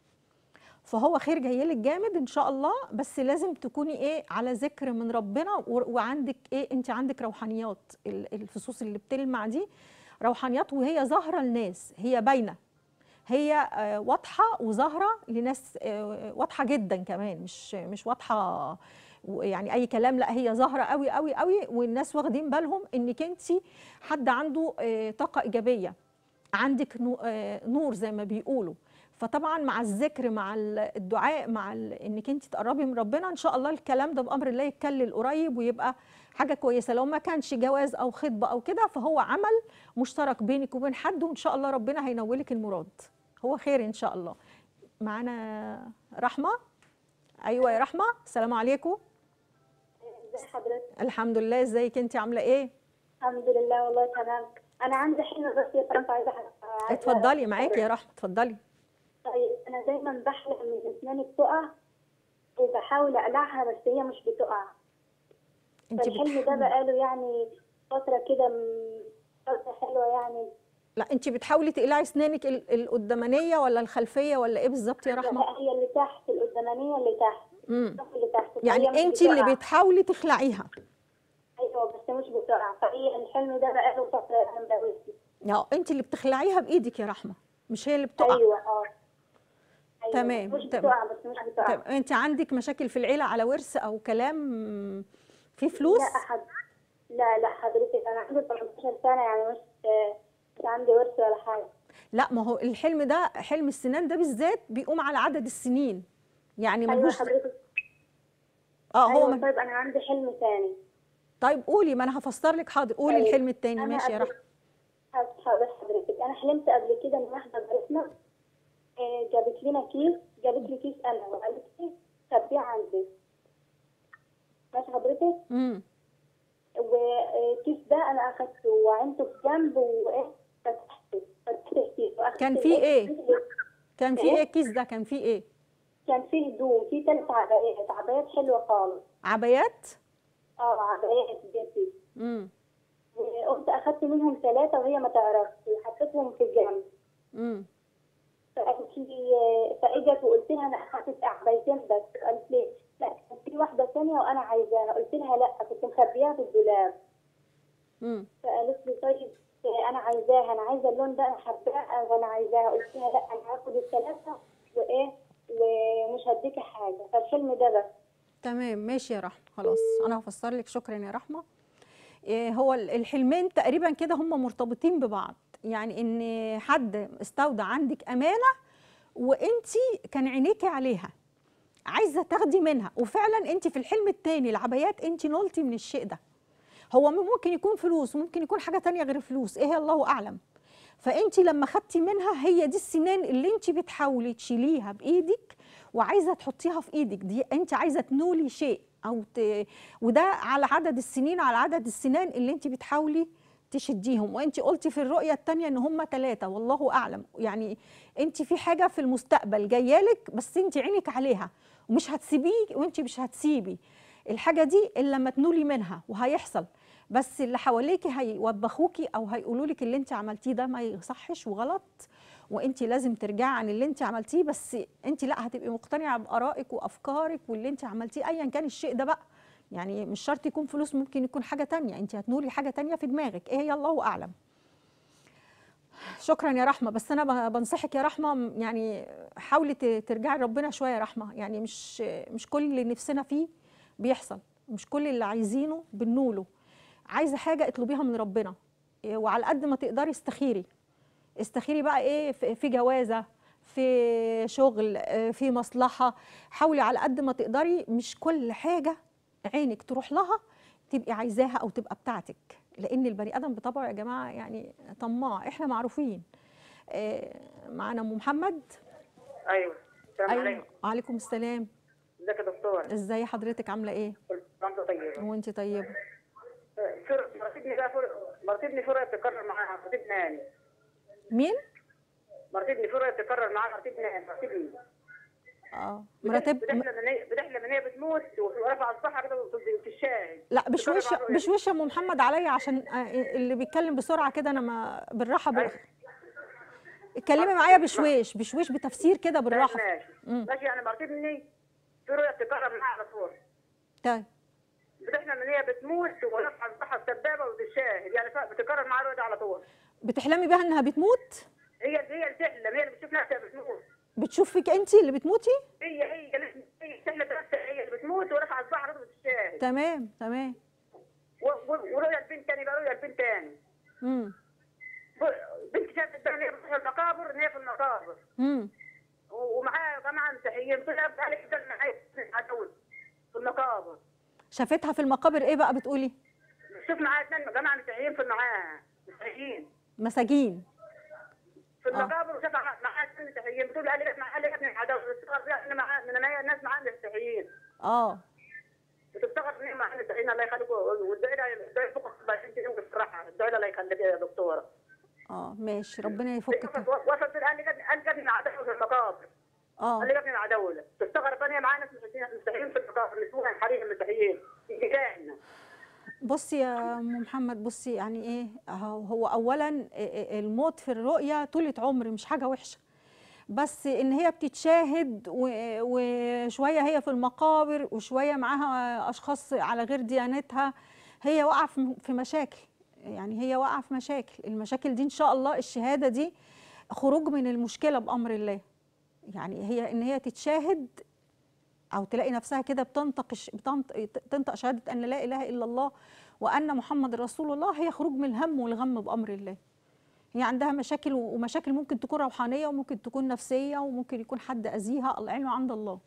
فهو خير جايلك جامد ان شاء الله بس لازم تكوني ايه على ذكر من ربنا و- وعندك ايه انت عندك روحانيات ال- الفصوص اللي بتلمع دي روحانيات وهي ظاهره للناس هي باينه هي آه، واضحه وظاهره لناس آه، واضحه جدا كمان مش مش واضحه و- يعني اي كلام لا هي ظاهره قوي قوي قوي والناس واخدين بالهم انك انت حد عنده آه، طاقه ايجابيه عندك نو- آه، نور زي ما بيقولوا فطبعا مع الذكر مع ال- الدعاء مع ال- انك انت تقربي من ربنا ان شاء الله الكلام ده بامر الله يتكلل قريب ويبقى حاجه كويسه لو ما كانش جواز او خطبه او كده فهو عمل مشترك بينك وبين حد وان شاء الله ربنا هينولك المراد هو خير ان شاء الله معانا رحمه ايوه يا رحمه السلام عليكم ازي حضرتك الحمد لله ازيك انت عامله ايه الحمد لله والله تمام انا عندي حلم بس يا طنط عايزه أ- عايزة- اتفضلي معاكي يا رحمه اتفضلي طيب انا دايما بحلم ان اسناني بتقع وبحاول اقلعها بس هي مش بتقع انت فالحلم ده بقاله يعني فتره كده م- فتره حلوه يعني لا انت بتحاولي تقلعي اسنانك ال- القدامانيه ولا الخلفيه ولا ايه بالظبط يا رحمه لا، هي اللي تحت القدامانيه اللي تحت امم الصف اللي تحت فهي يعني مش انت اللي بتقع. بتحاولي تخلعيها ايوه بس مش بتقع فهي الحلم ده بقاله فتره انا مدوسني اه انت اللي بتخلعيها بايدك يا رحمه مش هي اللي بتقع ايوه اه أيوة. تمام، مش تمام. بتقع بس مش بتقع طب انت عندك مشاكل في العيله على ورث او كلام في فلوس لا احد لا لا حضرتك انا عندي 18 سنه يعني مش مش عندي ورث ولا حاجه لا ما هو الحلم ده حلم السنان ده بالذات بيقوم على عدد السنين يعني ايوه ملهوش حضرتك اه هو ايوه من... طيب انا عندي حلم ثاني طيب قولي ما انا هفسر لك حاضر قولي طيب. الحلم التاني أنا ماشي يا قبل- رحمه حاضر حضرتك انا حلمت قبل كده ان واحده جارتنا آه، جابت لنا كيس جابت لي كيس انا وقالت لي خبيه عندي ماشي حضرتك امم والكيس ده انا اخدته وعينته في جنب وايه فتحته فتحت الكيس وأخدت كان فيه الإيه؟ إيه؟ كان في إيه؟ ايه الكيس ده كان فيه ايه كان فيه هدوم فيه ثلاث عبايات عبايات حلوه خالص عبايات اه عبايات جنبي امم وقمت اخدت منهم ثلاثه وهي ما تعرفش وحطيتهم في الجنب امم فقالت لي فاجت وقلت لها انا اخدت عبايتين مخبياها في الدولاب امم فقالت لي طيب انا عايزاها انا عايزه اللون ده انا حباها وانا عايزاها قلت لها لا انا هاخد الثلاثه وايه ومش هديكي حاجه فالفيلم ده بس تمام ماشي يا رحمه خلاص انا هفسر لك شكرا يا رحمه إيه هو ال- الحلمين تقريبا كده هم مرتبطين ببعض يعني ان حد استودع عندك امانه وانت كان عينيكي عليها عايزه تاخدي منها وفعلا انت في الحلم التاني العبايات انت نلتي من الشيء ده هو ممكن يكون فلوس وممكن يكون حاجه تانية غير فلوس ايه هي الله اعلم فانت لما خدتي منها هي دي السنان اللي انت بتحاولي تشيليها بايدك وعايزه تحطيها في ايدك دي انت عايزه تنولي شيء او ت... وده على عدد السنين على عدد السنان اللي انت بتحاولي تشديهم وانت قلتي في الرؤيه الثانيه ان هم ثلاثه والله اعلم يعني انت في حاجه في المستقبل جايه لك بس انت عينك عليها ومش هتسيبيه وانت مش هتسيبي الحاجه دي الا لما تنولي منها وهيحصل بس اللي حواليكي هيوبخوكي او هيقولوا لك اللي انت عملتيه ده ما يصحش وغلط وانت لازم ترجعي عن اللي انت عملتيه بس انت لا هتبقي مقتنعه بارائك وافكارك واللي انت عملتيه ايا كان الشيء ده بقى يعني مش شرط يكون فلوس ممكن يكون حاجه تانية انت هتنولي حاجه تانية في دماغك ايه هي الله اعلم شكرا يا رحمه بس انا ب- بنصحك يا رحمه يعني حاولي ت- ترجعي لربنا شويه يا رحمه يعني مش مش كل اللي نفسنا فيه بيحصل مش كل اللي عايزينه بنوله عايزه حاجه اطلبيها من ربنا إيه، وعلى قد ما تقدري استخيري استخيري بقى ايه في في جوازه في شغل آه، في مصلحه حاولي على قد ما تقدري مش كل حاجه عينك تروح لها تبقي عايزاها او تبقى بتاعتك لان البني ادم بطبعه يا جماعه يعني طماع احنا معروفين آه، معانا ام محمد ايوه السلام عليكم وعليكم السلام ازيك يا دكتور ازاي حضرتك عامله ايه كل سنه وانت طيب وانت طيبه فر- مرتبني بقى فر... مرتبني فرقه بتكرر معاها مرتبني ناني مين مرتبني فرقه بتكرر معاها مرتبني ناني مرتبني اه مرتب بتحلم ان هي بتحلم ان هي بتموت ورفع الصحه كده وتتشاهد لا بشويش بتكرر معاها بشويش يا ام محمد عليا عشان آه، اللي بيتكلم بسرعه كده انا ما بالراحه ب... اتكلمي معايا بشويش بشويش بتفسير كده بالراحه ماشي مم. ماشي يعني مرتبني فرقه بتكرر معاها على طول طيب بتحلم ان هي بتموت ورفع الصحه السبابه وتتشاهد يعني ف- بتكرر معاها الوقت على طول بتحلمي بيها انها بتموت هي هي اللي بتحلم هي اللي بتشوف نفسها بتموت بتشوفك انت اللي بتموتي هي هي هي بتحلم نفسها هي اللي بتموت ورفع الصحه كده وتتشاهد تمام تمام و- و- ورؤيا البنت تاني بقى رؤيا البنت تاني امم ب- بنت شافت بقى ان هي بتروح المقابر ان هي في المقابر امم و- ومعاها جماعه مسيحيين طلع قال كده معايا عدول في المقابر شافتها في المقابر ايه بقى بتقولي شوف معاها اثنين جماعه مسيحيين في معاها مسيحيين مساجين في المقابر وشاف معاها معاها اثنين مسيحيين بتقول قال لي قال لي ابن عدول بتستغرب فيها ان معاها من معايا ناس معاها مسيحيين اه بتستغرب ان هي معاها مسيحيين الله يخليك وادعي لها ادعي فوق انت يوم الصراحه ادعي لها الله يخليك يا دكتوره اه ماشي ربنا يفكك وصلت وصلت قال لي قال لي ابن عدول في المقابر اه قال لي يا ابني مع دولة تستغرب انا معايا ناس مسيحيين مسيحيين في المقابر نسوان حريم مسيحيين جاهنا بصي يا ام محمد بصي يعني ايه هو هو اولا الموت في الرؤيه طولة عمر مش حاجه وحشه بس ان هي بتتشاهد و- وشويه هي في المقابر وشويه معاها اشخاص على غير ديانتها هي واقعه في في مشاكل يعني هي واقعه في مشاكل المشاكل دي ان شاء الله الشهاده دي خروج من المشكله بامر الله يعني هي ان هي تتشاهد او تلاقي نفسها كده بتنطق الش- بتنطق تنطق شهاده ان لا اله الا الله وان محمد رسول الله هي خروج من الهم والغم بامر الله هي عندها مشاكل و- ومشاكل ممكن تكون روحانيه وممكن تكون نفسيه وممكن يكون حد اذيها العلم عند الله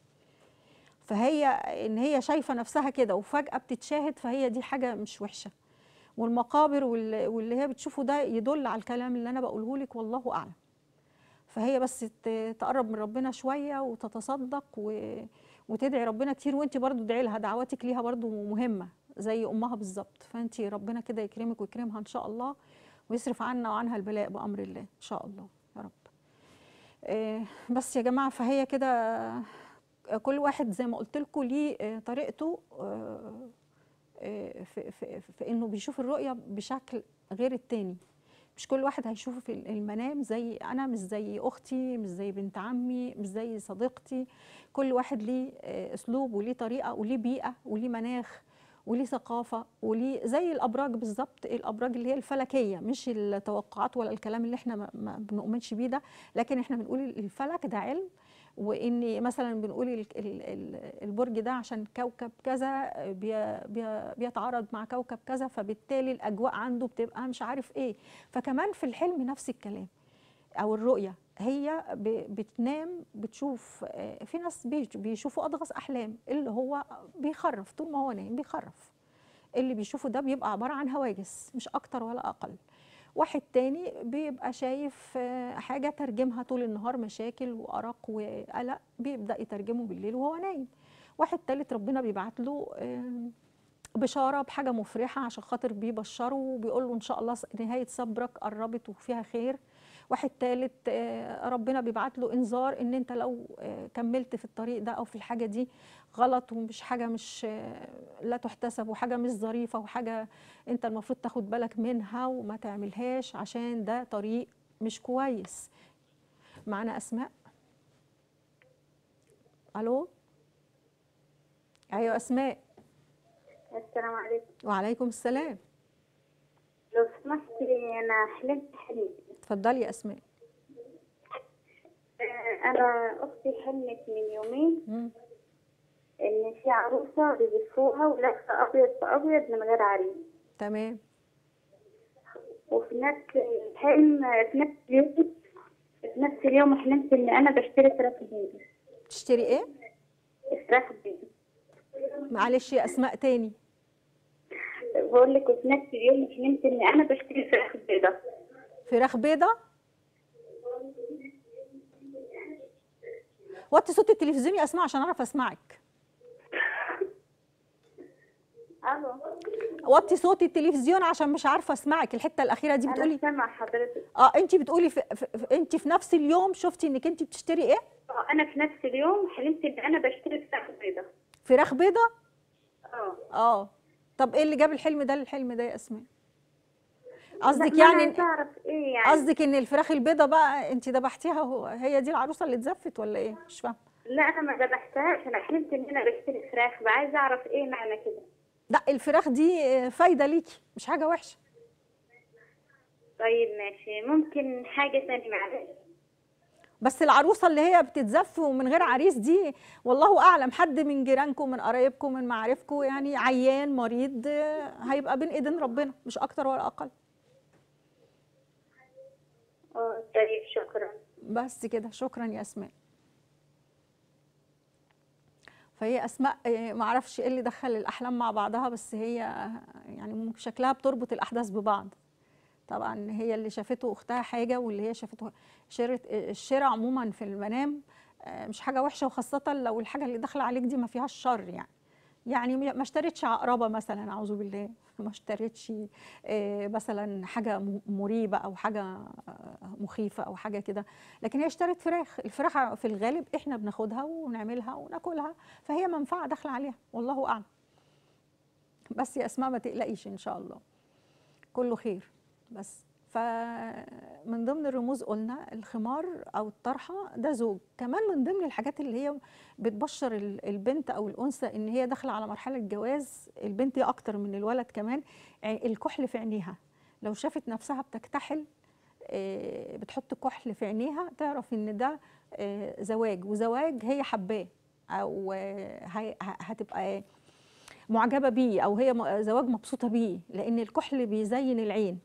فهي ان هي شايفه نفسها كده وفجاه بتتشاهد فهي دي حاجه مش وحشه والمقابر وال- واللي هي بتشوفه ده يدل على الكلام اللي انا بقوله لك والله اعلم فهي بس ت- تقرب من ربنا شويه وتتصدق و... وتدعي ربنا كتير وانت برضو ادعي لها دعواتك ليها برضو مهمه زي امها بالظبط فانت ربنا كده يكرمك ويكرمها ان شاء الله ويصرف عنا وعنها البلاء بامر الله ان شاء الله يا رب آه، بس يا جماعه فهي كده كل واحد زي ما قلت لكم ليه آه، طريقته آه، آه، في, في, في انه بيشوف الرؤيه بشكل غير التاني مش كل واحد هيشوفه في المنام زي انا مش زي اختي مش زي بنت عمي مش زي صديقتي كل واحد ليه آه، اسلوب وليه طريقه وليه بيئه وليه مناخ وليه ثقافه وليه زي الابراج بالظبط الابراج اللي هي الفلكيه مش التوقعات ولا الكلام اللي احنا ما- ما بنؤمنش بيه ده لكن احنا بنقول الفلك ده علم وان مثلا بنقول ال- ال- ال- البرج ده عشان كوكب كذا بي- بي- بيتعارض مع كوكب كذا فبالتالي الاجواء عنده بتبقى مش عارف ايه فكمان في الحلم نفس الكلام او الرؤيه هي ب- بتنام بتشوف آه، في ناس بيش- بيشوفوا اضغط احلام اللي هو بيخرف طول ما هو نايم بيخرف اللي بيشوفه ده بيبقى عباره عن هواجس مش اكتر ولا اقل واحد تاني بيبقى شايف آه، حاجه ترجمها طول النهار مشاكل وارق وقلق بيبدا يترجمه بالليل وهو نايم واحد تالت ربنا بيبعت له آه، بشاره بحاجه مفرحه عشان خاطر بيبشره وبيقول له ان شاء الله نهايه صبرك قربت وفيها خير واحد تالت آه، ربنا بيبعت له انذار ان انت لو آه، كملت في الطريق ده او في الحاجه دي غلط ومش حاجه مش آه، لا تحتسب وحاجه مش ظريفه وحاجه انت المفروض تاخد بالك منها وما تعملهاش عشان ده طريق مش كويس معانا اسماء الو ايوه اسماء السلام عليكم وعليكم السلام لو سمحتي انا حلمت حلم اتفضلي يا اسماء آه، انا اختي حلمت من يومين مم. ان في عروسه بيزفوها ولابسه ابيض في ابيض من غير عريس تمام وفي نفس الحلم في نفس اليوم في نفس اليوم حلمت ان انا بشتري فراخ بيضة تشتري ايه فراخ بيضة معلش يا اسماء تاني بقول لك وفي نفس اليوم حلمت ان انا بشتري فراخ بيضة فراخ بيضة وطي صوت التلفزيون يا اسماء عشان اعرف اسمعك الو وطي صوت التلفزيون عشان مش عارفه اسمعك الحته الاخيره دي انا بتقولي سامع حضرتك اه انت بتقولي في في في انت في نفس اليوم شفتي انك انت بتشتري ايه آه، انا في نفس اليوم حلمت ان انا بشتري فراخ بيضة فراخ بيضة اه اه طب ايه اللي جاب الحلم ده للحلم ده يا اسماء قصدك لا، ما أنا يعني عايزة اعرف ايه يعني قصدك ان الفراخ البيضة بقى انت ذبحتيها هو- هي دي العروسه اللي اتزفت ولا ايه مش فاهمه لا انا ما ذبحتهاش انا حلمت ان انا بشتري فراخ عايزه اعرف ايه معنى كده لا الفراخ دي آه، فايده ليكي مش حاجه وحشه طيب ماشي ممكن حاجه ثانيه معلش بس العروسه اللي هي بتتزف ومن غير عريس دي والله اعلم حد من جيرانكم من قرايبكم من معارفكم يعني عيان مريض آه، هيبقى بين ايدين ربنا مش اكتر ولا اقل اه طيب شكرا بس كده شكرا يا اسماء فهي اسماء آه، معرفش ايه اللي دخل الاحلام مع بعضها بس هي آه، يعني ممكن شكلها بتربط الاحداث ببعض طبعا هي اللي شافته اختها حاجه واللي هي شافته شرت الشراء عموما في المنام آه، مش حاجه وحشه وخاصه لو الحاجه اللي داخله عليك دي ما فيهاش شر يعني يعني ما اشتريتش عقربه مثلا اعوذ بالله ما اشتريتش آه، مثلا حاجه م- مريبه او حاجه آه، مخيفه او حاجه كده لكن هي اشترت فراخ الفراخ في الغالب احنا بناخدها ونعملها وناكلها فهي منفعه داخله عليها والله اعلم بس يا اسماء ما تقلقيش ان شاء الله كله خير بس فمن ضمن الرموز قلنا الخمار او الطرحه ده زوج كمان من ضمن الحاجات اللي هي بتبشر ال- البنت او الانثى ان هي داخله على مرحله جواز البنت اكتر من الولد كمان ع- الكحل في عينيها لو شافت نفسها بتكتحل آه، بتحط كحل في عينيها تعرف ان ده آه، زواج وزواج هي حباه او آه، هي- ه- هتبقى معجبه بيه او هي م- زواج مبسوطه بيه لان الكحل بيزين العين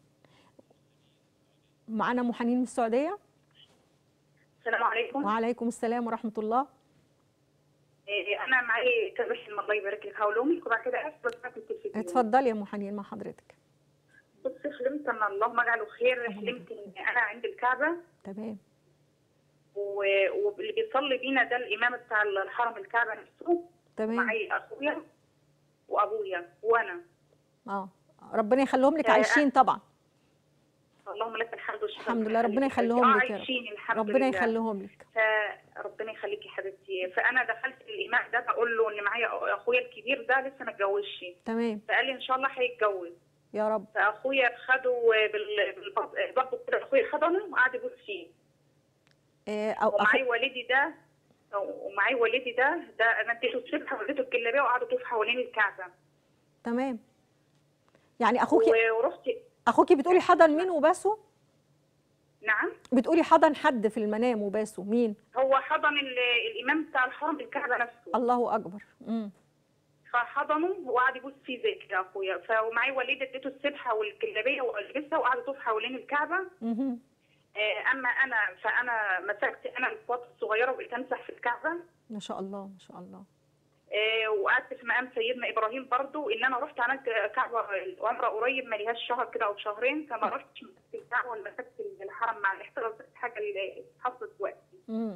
معانا ام حنين من السعوديه السلام عليكم وعليكم السلام ورحمه الله إيه، انا معي كذا حلم الله يبارك لك هقولهم وبعد كده اسف بس في التلفزيون اتفضلي يا ام حنين مع حضرتك بصي حلمت ان اللهم اجعله خير حلمت ان انا عند الكعبه تمام و- واللي بيصلي بينا ده الامام بتاع الحرم الكعبه نفسه تمام معي اخويا وابويا وانا اه ربنا يخليهم لك آه، عايشين طبعا اللهم لك الحمد والشكر الحمد لله ربنا آه، يخليهم لك يا رب عايشين الحمد ربنا لله يخليهم لك فربنا يخليكي يا حبيبتي فانا دخلت الامام ده بقول له ان معايا اخويا الكبير ده لسه ما اتجوزش تمام فقال لي ان شاء الله هيتجوز يا رب فاخويا خده بال- بالبط- بالبط كده اخويا حضنه وقعد يبوس فيه آه، او أخو... ومعايا والدي ده ومعايا والدي ده ده انا اديته السبحه واديته الجلابيه وقعدوا يطوفوا حوالين الكعبه تمام يعني اخوكي ورحت اخوكي بتقولي حضن مين وباسه نعم بتقولي حضن حد في المنام وباسه مين هو حضن ال- الامام بتاع الحرم الكعبه نفسه الله اكبر امم فحضنه وقعد يبوس فيه زي كده اخويا فمعايا والدة اديته السبحه والكلابيه والبسها وقعد يطوف حوالين الكعبه مهم. آه، اما انا فانا مسكت انا الفوط الصغيره وبقيت امسح في الكعبه ما شاء الله ما شاء الله آه، وقعدت في مقام سيدنا ابراهيم برضو ان انا رحت عملت كعبه عمره قريب ما ليهاش شهر كده او شهرين فما رحتش مسكت الكعبه ولا مسكت الحرم مع الاحترام الحاجه اللي حصلت دلوقتي امم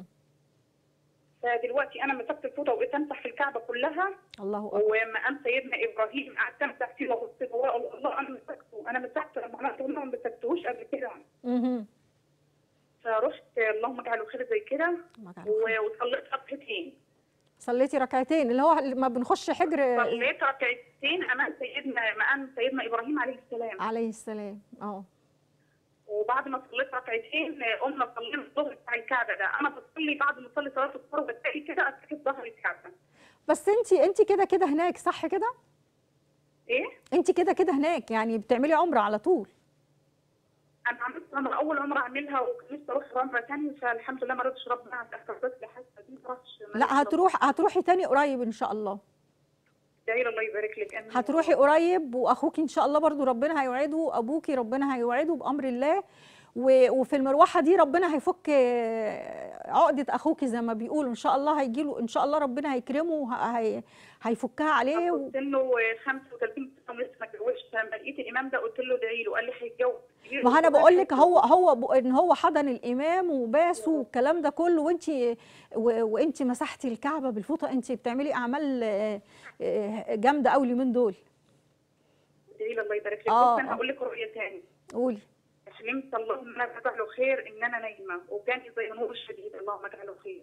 فدلوقتي انا مسكت الفوطه وبقيت امسح في الكعبه كلها الله اكبر ومقام سيدنا ابراهيم قعدت امسح فيه وابص جواه أقول الله انا مسكته انا مسحته لما عملته ما مسكتهوش قبل كده مهم. فرحت اللهم اجعله خير زي كده ما تعرف. و- وصليت ركعتين صليتي ركعتين اللي هو ما بنخش حجر صليت ركعتين امام سيدنا مقام سيدنا ابراهيم عليه السلام عليه السلام اه وبعد ما صليت ركعتين قمنا صلينا الظهر بتاع الكعبه ده انا بصلي بعد ما اصلي صلاه الظهر بتلاقي كده اتكت ظهر الكعبه بس انت انت كده كده هناك صح كده ايه انت كده كده هناك يعني بتعملي عمره على طول انا عملت عمره اول عمره اعملها وكان نفسي اروح عمره ثانيه فالحمد لله ما رضيتش ربنا احتفظت لي حاسه دي ما رحتش لا هتروح هتروحي تاني قريب ان شاء الله داير الله يبارك لك امين هتروحي قريب واخوك ان شاء الله برضو ربنا هيوعده ابوكي ربنا هيوعده بامر الله و- وفي المروحه دي ربنا هيفك آه، عقده اخوكي زي ما بيقولوا ان شاء الله هيجيله ان شاء الله ربنا هيكرمه وه- هي هيفكها عليه و... سنه 35 سنه ولسه ما اتجوزش فلما لقيت الامام ده قلت له ادعي له قال لي هيتجوز ما انا بقول لك هو هو ب- ان هو حضن الامام وباسه والكلام ده كله وانت وانت مسحتي الكعبه بالفوطه انت بتعملي اعمال آه، آه، جامده قوي اليومين دول ادعي له الله يبارك لك آه، بص انا آه. هقول لك رؤيه ثاني قولي حلمت اللهم انا اجعله خير ان انا نايمه وجاني زي نور شديد اللهم اجعله خير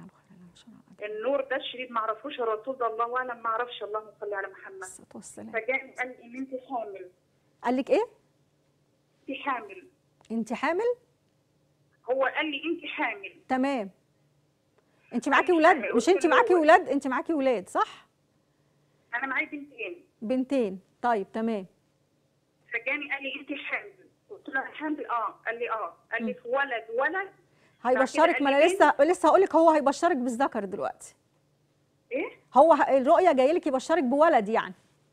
النور ده الشديد ما اعرفوش الرسول ده الله اعلم ما اعرفش اللهم صل على محمد الصلاه والسلام فجاني قال لي ان انت حامل قال لك ايه انت حامل انت حامل هو قال لي انت حامل تمام انت معاكي أنا ولاد حامل. مش قلت انت له معاكي هو- ولاد انت معاكي ولاد صح انا معايا بنتين بنتين طيب تمام فجاني قال لي انت حامل قلت له انا حامل اه قال لي اه قال لي في ولد ولد هيبشرك ما انا قال لي لسه لسه هقول لك هو هيبشرك بالذكر دلوقتي ايه هو ه- الرؤيه جايه لك يبشرك بولد يعني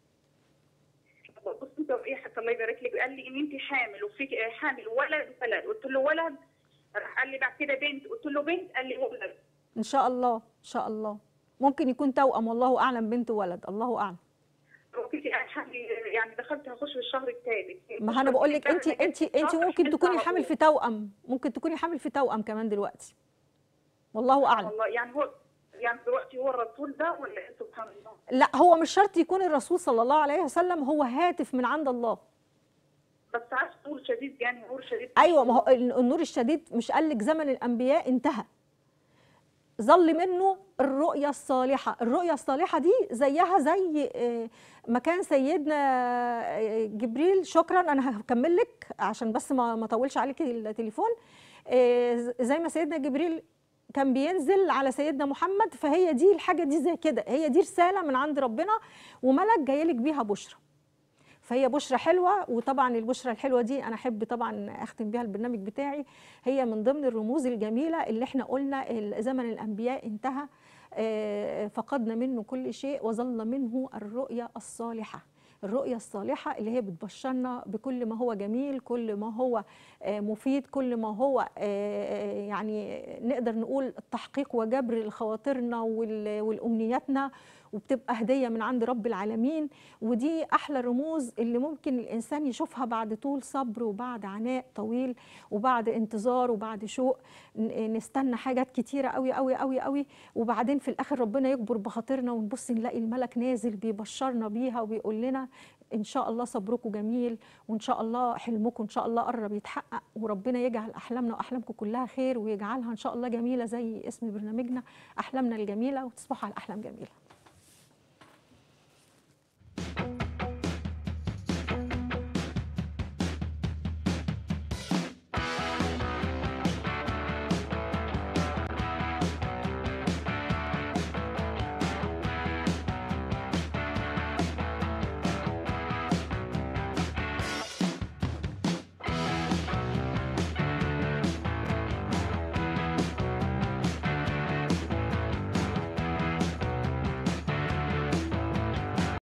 بص انت ايه حتى الله يبارك لك قال لي ان انت حامل وفيك آه، حامل ولد ولد قلت له ولد راح قال لي بعد كده بنت قلت له بنت قال لي ولد ان شاء الله ان شاء الله ممكن يكون توأم والله اعلم بنت ولد الله اعلم وكنت حامل يعني دخلت هخش في الشهر الثالث ما انا بقول لك انت انت انت ممكن تكوني حامل في توأم ممكن تكوني حامل في توأم كمان دلوقتي والله اعلم والله يعني هو يعني دلوقتي هو الرسول ده ولا ايه سبحان الله لا هو مش شرط يكون الرسول صلى الله عليه وسلم هو هاتف من عند الله بس عارف نور شديد يعني نور شديد ايوه ما هو النور الشديد مش قال لك زمن الانبياء انتهى ظل منه الرؤية الصالحة الرؤية الصالحة دي زيها زي آه، مكان سيدنا آه، جبريل شكرا أنا هكمل لك عشان بس ما ما اطولش عليك التليفون آه، ز- زي ما سيدنا جبريل كان بينزل على سيدنا محمد فهي دي الحاجة دي زي كده هي دي رسالة من عند ربنا وملك جايلك بيها بشرى فهي بشرى حلوه وطبعا البشرى الحلوه دي انا احب طبعا اختم بيها البرنامج بتاعي هي من ضمن الرموز الجميله اللي احنا قلنا ال- زمن الانبياء انتهى آه، فقدنا منه كل شيء وظل منه الرؤيا الصالحه الرؤية الصالحة اللي هي بتبشرنا بكل ما هو جميل كل ما هو آه، مفيد كل ما هو آه، يعني نقدر نقول التحقيق وجبر لخواطرنا وال- والأمنياتنا وبتبقى هدية من عند رب العالمين ودي أحلى الرموز اللي ممكن الإنسان يشوفها بعد طول صبر وبعد عناء طويل وبعد انتظار وبعد شوق ن- نستنى حاجات كتيرة قوي قوي قوي قوي وبعدين في الآخر ربنا يكبر بخاطرنا ونبص نلاقي الملك نازل بيبشرنا بيها وبيقول لنا إن شاء الله صبركم جميل وإن شاء الله حلمكم إن شاء الله قرب يتحقق وربنا يجعل أحلامنا وأحلامكم كلها خير ويجعلها إن شاء الله جميلة زي اسم برنامجنا أحلامنا الجميلة وتصبحوا على أحلام جميلة